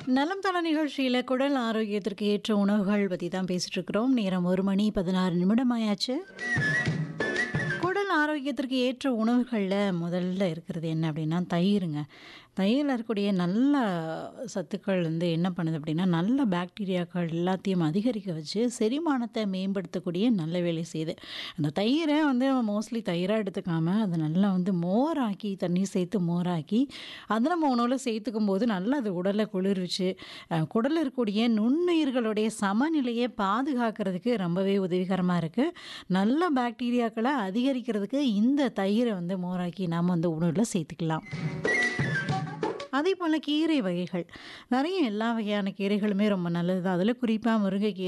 நலம் தள நிகழ்ச்சியில் குடல் ஆரோக்கியத்திற்கு ஏற்ற உணவுகள் பற்றி தான் பேசிட்டு இருக்கிறோம் நேரம் ஒரு மணி பதினாறு நிமிடம் ஆயாச்சு குடல் ஆரோக்கியத்திற்கு ஏற்ற உணவுகளில் முதல்ல இருக்கிறது என்ன அப்படின்னா தயிருங்க தயிரில் இருக்கக்கூடிய நல்ல சத்துக்கள் வந்து என்ன பண்ணுது அப்படின்னா நல்ல பாக்டீரியாக்கள் எல்லாத்தையும் அதிகரிக்க வச்சு செரிமானத்தை மேம்படுத்தக்கூடிய நல்ல வேலை செய்யுது அந்த தயிரை வந்து மோஸ்ட்லி தயிராக எடுத்துக்காமல் அதை நல்லா வந்து மோராக்கி தண்ணி சேர்த்து மோராக்கி அதை நம்ம உணவில் சேர்த்துக்கும் போது நல்லா அது உடலை குளிர்விச்சு அஹ், குடல்ல இருக்கக்கூடிய நுண்ணுயிர்களுடைய சமநிலையை பாதுகாக்கிறதுக்கு ரொம்பவே உதவிகரமாக இருக்குது நல்ல பாக்டீரியாக்களை அதிகரிக்கிறதுக்கு இந்த தயிரை வந்து மோராக்கி நாம் வந்து உணவில் சேர்த்துக்கலாம் அதே போல் கீரை வகைகள் நிறைய எல்லா வகையான கீரைகளுமே ரொம்ப நல்லது தான் அதில் குறிப்பாக முருங்கைக்கீரை